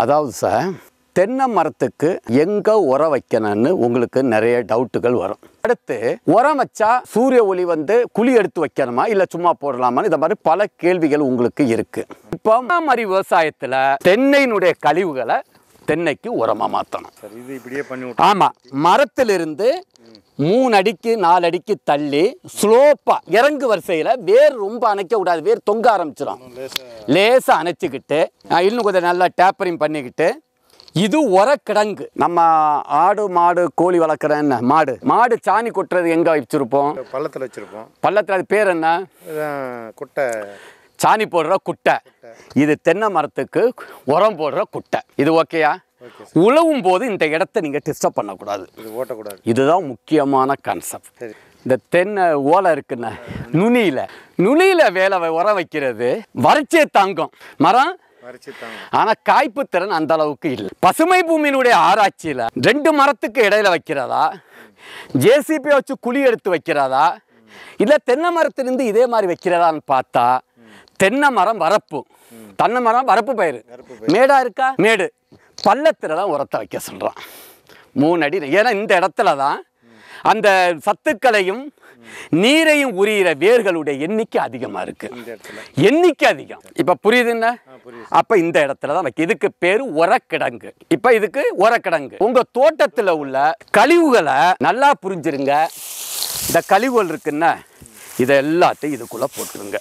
அதாவது சார் தென்னை மரத்துக்கு எங்க உரம் வைக்கணும்னு உங்களுக்கு நிறைய டவுட்டுகள் வரும் அடுத்து உரம் வச்சா சூரிய ஒளி வந்து குழி எடுத்து வைக்கணுமா இல்ல சும்மா போடலாமா இந்த மாதிரி பல கேள்விகள் உங்களுக்கு இருக்கு இப்போ மாதிரி விவசாயத்துல தென்னையினுடைய கழிவுகளை தென்னைக்கு உரமா மாற்றணும் சார் இது இப்படியே பண்ணி விட்டு ஆமா மரத்திலிருந்து மூணு அடிக்கு நாலு அடிக்கு தள்ளி ஸ்லோப்பா இறங்கு வரிசையில வேர் ரொம்ப அணைக்க கூடாது வேர் தொங்க ஆரம்பிச்சிடும் லேசாக லேசாக அணைச்சிக்கிட்டு அஹ், இன்னும் கொஞ்சம் நல்லா டேப்பரிங் பண்ணிக்கிட்டு இது உரக்கிடங்கு நம்ம ஆடு மாடு கோழி வளர்க்குறேன்னு மாடு மாடு சாணி கொட்டுறது எங்கே வச்சுருப்போம் பள்ளத்தில் வச்சுருப்போம் பள்ளத்தில் அது பேர் என்ன இதுதான் குட்டை சாணி போடுற குட்டை இது தென்னை மரத்துக்கு உரம் போடுற குட்டை இது ஓகேயா ஓகே உழவும் போது இந்த இடத்த நீங்கள் டிஸ்டர்ப் பண்ணக்கூடாது இது ஓட்டக்கூடாது இதுதான் முக்கியமான கான்செப்ட் சரி இந்த தென்னை ஓலை இருக்குண்ணே நுனியில் நுனியில் வேலை வை- உரம் வைக்கிறது வறட்சியை தாங்கும் மரம் வரைச்சி தாங்க ஆனால் காய்ப்பு திறன் அந்த அளவுக்கு இல்லை பசுமை பூமியினுடைய ஆராய்ச்சியில் ரெண்டு மரத்துக்கு இடையில வைக்கிறதா ஜேசிபி வச்சு குழி எடுத்து வைக்கிறதா இல்லை தென்னை மரத்திலிருந்து இதே மாதிரி வைக்கிறதான்னு பார்த்தா தென்னை மரம் வரப்பு தென்னை மரம் வரப்பு பயிர் மேடா இருக்கா மேடு பள்ளத்தில் தான் உரத்தை வைக்க சொல்கிறான் மூணு அடி ஏன்னா இந்த இடத்துல தான் அந்த சத்துக்களையும் நீரையும் உரியிற வேர்களுடைய எண்ணிக்கை அதிகமாக இருக்கு இந்த இடத்துல எண்ணிக்கை அதிகம் இப்போ புரியுதுன்னா ஆ புரியுது அப்ப இந்த இடத்துல தான் வைக்க இதுக்கு பேரு உரக்கிடங்கு இப்ப இதுக்கு உரக்கிடங்கு உங்க தோட்டத்துல உள்ள கழிவுகளை நல்லா புரிஞ்சிருங்க இந்த கழிவுகள் இருக்குன்னா இதை எல்லாத்தையும் இதுக்குள்ள போட்டுருங்க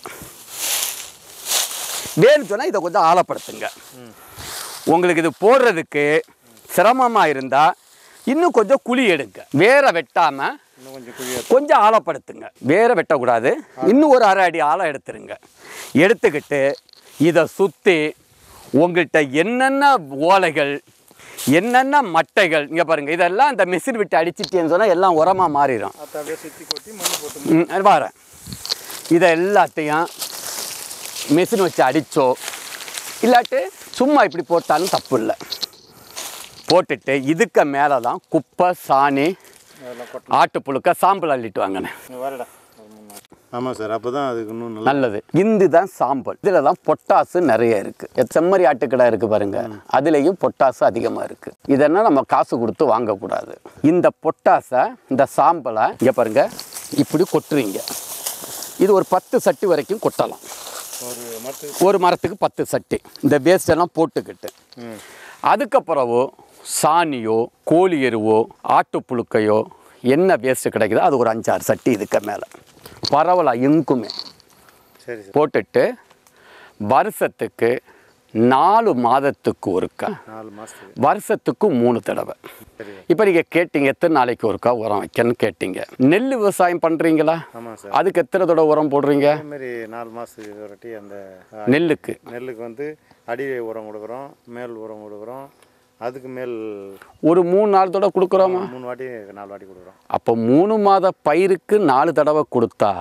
வேணும் சொன்னா இதை கொஞ்சம் ஆழப்படுத்துங்க உங்களுக்கு இது போடுறதுக்கு சிரமமா இருந்தா இன்னும் கொஞ்சம் குழி எடுங்க வேற வெட்டாம இன்னும் கொஞ்சம் குழியாக கொஞ்சம் ஆழப்படுத்துங்க வேற வெட்டக்கூடாது இன்னும் ஒரு அரை அடி ஆழம் எடுத்துருங்க எடுத்துக்கிட்டு இதை சுற்றி உங்கள்கிட்ட என்னென்ன ஓலைகள் என்னென்ன மட்டைகள் இங்கே பாருங்கள் இதெல்லாம் இந்த மிஷின் விட்டு அடிச்சிட்டேன்னு சொன்னால் எல்லாம் உரமாக மாறிடும் அதை அப்படியே சுற்றி கொட்டி மண் போட்டு ம், வரேன் இதை எல்லாத்தையும் மிஷின் வச்சு அடித்தோ இல்லாட்டி சும்மா இப்படி போட்டாலும் தப்பு இல்லை போட்டுட்டு இதுக்கு மேலே தான் குப்பை சாணி அதெல்லாம் கொட்டணும் ஆட்டுப்புழுக்க சாம்பல் அள்ளிட்டு வாங்கினேன் வரடா ஆமாம் சார் அப்போ தான் அதுக்கு இன்னும் நல்லா நல்லது இந்து தான் சாம்பல் இதில் தான் பொட்டாசு நிறைய இருக்குது செம்மறி ஆட்டுக்கடை இருக்குது பாருங்க அதுலேயும் பொட்டாசு அதிகமாக இருக்குது இதெல்லாம் நம்ம காசு கொடுத்து வாங்கக்கூடாது இந்த பொட்டாசை இந்த சாம்பலை இங்கே பாருங்க இப்படி கொட்டுறீங்க இது ஒரு பத்து சட்டி வரைக்கும் கொட்டலாம் ஒரு மரத்துக்கு ஒரு மரத்துக்கு பத்து சட்டி இந்த வேஸ்ட் எல்லாம் போட்டுக்கிட்டு ம் அதுக்கப்புறவோ சாணியோ கோழி எருவோ ஆட்டுப்புழுக்கையோ என்ன வேஸ்ட்டு கிடைக்குதோ அது ஒரு அஞ்சாறு சட்டி இதுக்கு மேலே பரவலாக எங்குமே சரி சார் போட்டுட்டு வருஷத்துக்கு நாலு மாதத்துக்கு ஒருக்கா நாலு மாதத்துக்கு வருஷத்துக்கு மூணு தடவை சரி இப்போ நீங்கள் கேட்டீங்க எத்தனை நாளைக்கு ஒருக்கா உரம் வைக்கணும்னு கேட்டீங்க நெல் விவசாயம் பண்ணுறீங்களா ஆமாம் சார் அதுக்கு எத்தனை தடவை உரம் போடுறீங்க அதேமாரி நாலு மாதத்துக்கு ஒருட்டி அந்த ஆ, நெல்லுக்கு நெல்லுக்கு வந்து அடி உரம் கொடுக்குறோம் மேல் உரம் கொடுக்குறோம் அதுக்கு மேல் ஒரு மூணு நாலு தடவை கொடுக்குறோமா மூணு வாட்டி நாலு வாட்டி கொடுக்குறோம் அப்போ மூணு மாத பயிருக்கு நாலு தடவை கொடுத்தா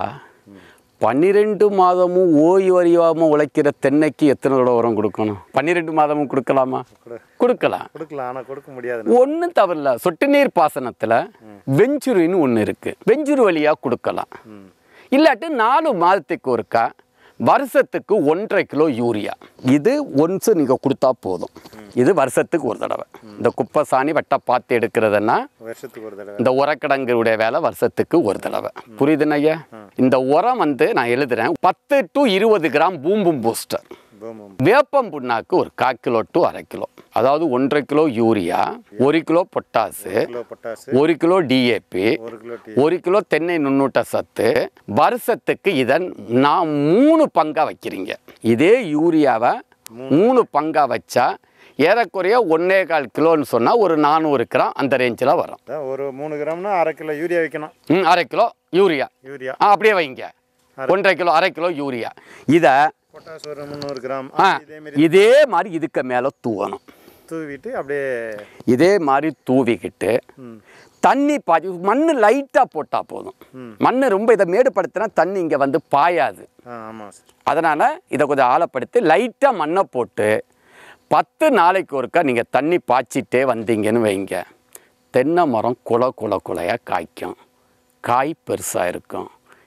பன்னிரெண்டு மாதமும் ஓய்வு அறியாமல் உழைக்கிற தென்னைக்கு எத்தனை தடவை உரம் கொடுக்கணும் பன்னிரெண்டு மாதமும் கொடுக்கலாமா கொடு கொடுக்கலாம் கொடுக்கலாம் ஆனால் கொடுக்க முடியாது ஒன்றும் தவறில்ல சொட்டு நீர் பாசனத்தில் வெஞ்சுருன்னு ஒன்று இருக்குது வெஞ்சுரு வழியாக கொடுக்கலாம் ம் இல்லாட்டி நாலு மாதத்துக்கு ஒருக்கா வருஷத்துக்கு ஒன்றரை கிலோ யூரியா இது ஒன்ஸ் நீங்கள் கொடுத்தா போதும் இது வருஷத்துக்கு ஒரு தடவை இந்த குப்பை சாணி வெட்ட பார்த்து எடுக்கிறதுன்னா வருஷத்துக்கு ஒரு தடவை இந்த உரக்கிடங்குடைய வேலை வருஷத்துக்கு ஒரு தடவை புரியுதுன்னு ஐயா இந்த உரம் வந்து நான் எழுதுறேன் பத்து டு இருபது கிராம் பூம்பும் பூஸ்டர் பூமம் வேப்பம் புண்ணாக்கு ஒரு கால் கிலோ டு அரை கிலோ அதாவது ஒன்றரை கிலோ யூரியா ஒரு கிலோ பொட்டாசு கிலோ பொட்டாசு ஒரு கிலோ டிஏபி ஒரு கிலோ டீ ஒரு கிலோ தென்னை நுண்ணூட்ட சத்து வருஷத்துக்கு இதை நான் மூணு பங்கா வைக்கிறீங்க இதே யூரியாவை மூணு பங்கா வச்சா ஏறக்குறைய ஒன்னே கால் கிலோன்னு சொன்னால் ஒரு நானூறு கிராம் அந்த ரேஞ்சில் வரும் அதான் ஒரு மூணு கிராம்னா அரை கிலோ யூரியா வைக்கணும் ம் அரை கிலோ யூரியா யூரியா ஆ அப்படியே வைங்க ஒன்றரை கிலோ அரை கிலோ யூரியா இதை பொட்டாசு ஒரு முந்நூறு கிராம் ஆ இதே மாதிரி இதே மாதிரி இதுக்கு மேலே தூவணும் தூவிட்டு அப்படியே இதே மாதிரி தூவிக்கிட்டு ம் தண்ணி பாய்ச்சி மண் லைட்டாக போட்டால் போதும் ம். மண் ரொம்ப இதை மேடுபடுத்தினா தண்ணி இங்கே வந்து பாயாது ஆ ஆமாம் சார் அதனால் இதை கொஞ்சம் ஆழப்படுத்தி லைட்டாக மண்ணை போட்டு பத்து நாளைக்கு ஒருக்கா நீங்கள் தண்ணி பாய்ச்சிட்டே வந்தீங்கன்னு வைங்க தென்னை மரம் குலை குலை குலையாக காய்க்கும் காய் பெருசாக இருக்கும்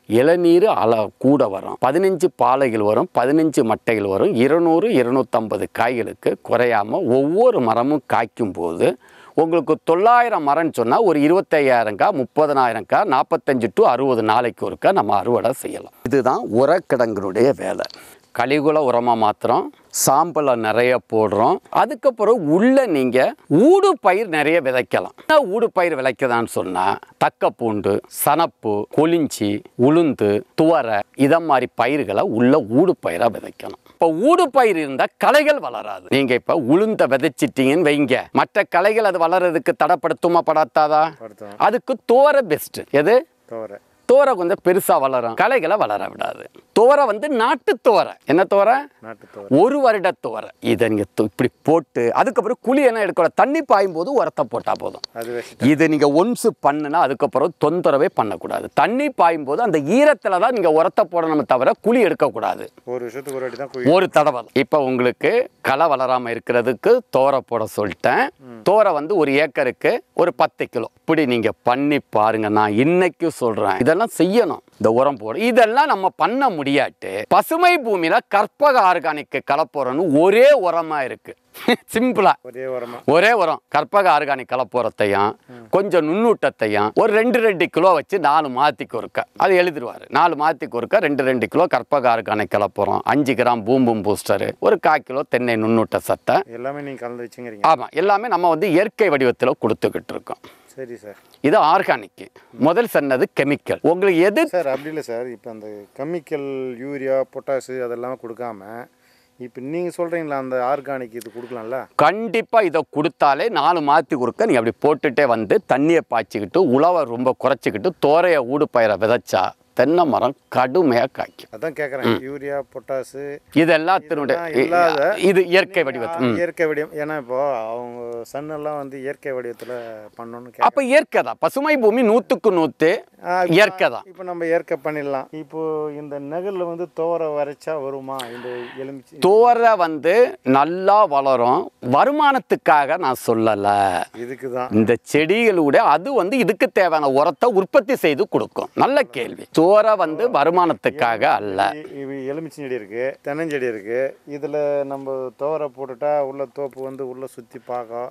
இளநீர் அள கூட வரும் பதினஞ்சு பாலைகள் வரும் பதினஞ்சு மட்டைகள் வரும் இருநூறு இருநூற்றம்பது காய்களுக்கு குறையாம ஒவ்வொரு மரமும் காய்க்கும் போது உங்களுக்கு தொள்ளாயிரம் மரம்னு சொன்னால் ஒரு இருபத்தையாயிரம்க்கா முப்பதனாயிரம்க்கா நாற்பத்தஞ்சு டு அறுபது நாளைக்கு ஒருக்கா நம்ம அறுவடை செய்யலாம் இதுதான் உரக்கிடங்களுடைய வேலை கலிகுல உரமாக மாத்திரம் சாம்பலை நிறைய போடுறோம் அதுக்கப்புறம் உள்ள நீங்கள் ஊடு பயிர் நிறைய விதைக்கலாம் என்ன ஊடு பயிர் விதைக்கதான்னு சொன்னால் தக்க பூண்டு சனப்பு கொளிஞ்சி உளுந்து துவரை இதை மாதிரி பயிர்களை உள்ள ஊடு பயிராக விதைக்கணும் இப்போ ஊடு பயிர் இருந்தால் களைகள் வளராது நீங்கள் இப்போ உளுந்த விதைச்சிட்டீங்கன்னு வைங்க மற்ற களைகள் அது வளர்றதுக்கு தடைப்படுத்துமா படாத்தாதா படுத்தும் அதுக்கு துவரை பெஸ்ட் எது துவரை துவரை கொஞ்சம் பெருசாக வளரும் களைகளை வளர விடாது துவரை வந்து நாட்டு துவரை என்ன துவரை நாட்டு துவரை ஒரு வருட துவரை இதை நீங்கள் இப்படி போட்டு அதுக்கப்புறம் குழி என்ன எடுக்கணும் தண்ணி பாயும் போது உரத்தை போட்டால் போதும் அது வச்சுட்டு இது நீங்கள் ஒன்ஸு பண்ணுனா அதுக்கப்புறம் தொந்தரவே பண்ணக்கூடாது தண்ணி பாயும் போது அந்த ஈரத்தில் தான் நீங்கள் உரத்தை போடணுமே தவிர குழி எடுக்கக்கூடாது ஒரு வருஷத்துக்கு ஒரு வாட்டி தான் குழி ஒரு தடவை இப்போ உங்களுக்கு களை வளராமல் இருக்கிறதுக்கு தோரை போட சொல்லிட்டேன் தோரை வந்து ஒரு ஏக்கருக்கு ஒரு பத்து கிலோ இப்படி நீங்கள் பண்ணி பாருங்க நான் இன்னைக்கு சொல்கிறேன் இதெல்லாம் செய்யணும் இந்த உரம் போட இதெல்லாம் நம்ம பண்ண முடியாட்டு பசுமை பூமியில கற்பக ஆர்கானிக் கலப்போறன்னு ஒரே உரமா இருக்கு சிம்பிளா ஒரே உரமா ஒரே உரம் கற்பக ஆர்கானிக் கலப்புரத்தையும் கொஞ்சம் நுண்ணூட்டத்தையும் ஒரு ரெண்டு ரெண்டு கிலோ வச்சு நாலு மாத்திக்கு ஒருக்க அது எழுதிடுவார் நாலு மாத்திக்கு ஒருக்க ரெண்டு ரெண்டு கிலோ கற்பக ஆர்கானிக் கலப்புரம் அஞ்சு கிராம் பூம்பும் பூஸ்டரு ஒரு கால் கிலோ தென்னை நுண்ணூட்ட சத்தை எல்லாமே நீங்கள் கலந்து வச்சுங்கிறீங்க ஆமாம் எல்லாமே நம்ம வந்து இயற்கை வடிவத்தில் கொடுத்துக்கிட்டு இருக்கோம் சரி சார் இது ஆர்கானிக் முதல் சொன்னது கெமிக்கல் உங்களுக்கு எது சார் அப்படி இல்லை சார் இப்போ அந்த கெமிக்கல் யூரியா பொட்டாசு அதெல்லாம் கொடுக்காம இப்போ நீங்கள் சொல்கிறீங்களா அந்த ஆர்கானிக் இது கொடுக்கலாம்ல கண்டிப்பாக இதை கொடுத்தாலே நாலு மாற்றி கொடுக்க நீ அப்படி போட்டுட்டே வந்து தண்ணியை பாய்ச்சிக்கிட்டு உழவை ரொம்ப குறைச்சிக்கிட்டு தோரைய ஊடு பயிரை விதைச்சா தென்னை மரம் கடுமையாக காய்க்கும் அதான் கேட்குறேன் யூரியா பொட்டாசு இது எல்லாத்தினுடைய இதெல்லாம் இல்லாத இது இயற்கை வடிவத்தில் ம். இயற்கை வடிவம் ஏன்னா இப்போ அவங்க சன்னெல்லாம் வந்து இயற்கை வடிவத்தில் பண்ணணும்னு கேட்க அப்போ இயற்கை தான் பசுமை பூமி நூற்றுக்கு நூற்று இயற்கை தான் இப்போ நம்ம இயற்கை பண்ணிடலாம் இப்போ இந்த நெகல்ல வந்து துவரை வரைச்சா வருமா இந்த எலுமிச்சி தோரை வந்து நல்லா வளரும் வருமானத்துக்காக நான் சொல்லலை இதுக்கு தான் இந்த செடிகளுடைய அது வந்து இதுக்கு தேவையான உரத்தை உற்பத்தி செய்து கொடுக்கும் நல்ல கேள்வி தோரை வந்து வருமானத்துக்காக அல்ல இது எலுமிச்சை செடி இருக்கு தென்னஞ்செடி இருக்கு இதில் நம்ம துவரை போட்டுட்டா உள்ள தோப்பு வந்து உள்ள சுற்றி பார்க்கும்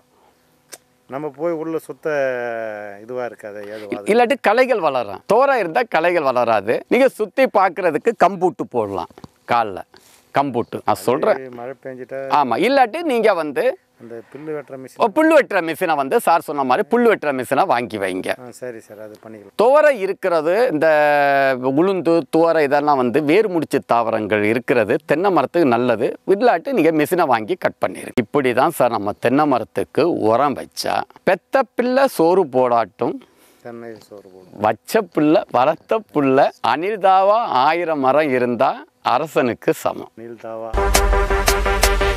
நம்ம போய் உள்ள சுத்த இதுவாக இருக்காது ஏதுவாது இல்லாட்டி களைகள் வளரும் தோரை இருந்தால் களைகள் வளராது நீங்கள் சுற்றி பார்க்குறதுக்கு கம்பூட்டு போடலாம் காலில் கம்பூட்டு நான் சொல்கிறேன் மழை பெஞ்சிட்டா ஆமாம் இல்லாட்டி நீங்கள் வந்து அந்த புல்லு வெட்டுற ஓ, மிஷின் புல் வெட்டுற மிஷினை வந்து சார் சொன்ன மாதிரி புல் வெட்டுற மிஷினை வாங்கி வைங்க ஆ சரி சார் அது பண்ணிக்கலாம் துவரை இருக்கிறது இந்த உளுந்து துவரை இதெல்லாம் வந்து வேர் முடிச்சு தாவரங்கள் இருக்கிறது தென்னை மரத்துக்கு நல்லது இல்லாட்டி நீங்கள் மிஷினை வாங்கி கட் பண்ணிடுங்க இப்படி தான் சார் நம்ம தென்னை மரத்துக்கு உரம் வச்சா பெத்த பிள்ளை சோறு போடாட்டும் தென்னை சோறு போடும் வச்ச புல்ல வளர்த்த புல்ல அனில்தாவா ஆயிரம் மரம் இருந்தால் அரசனுக்கு சமம் நீல் தாவா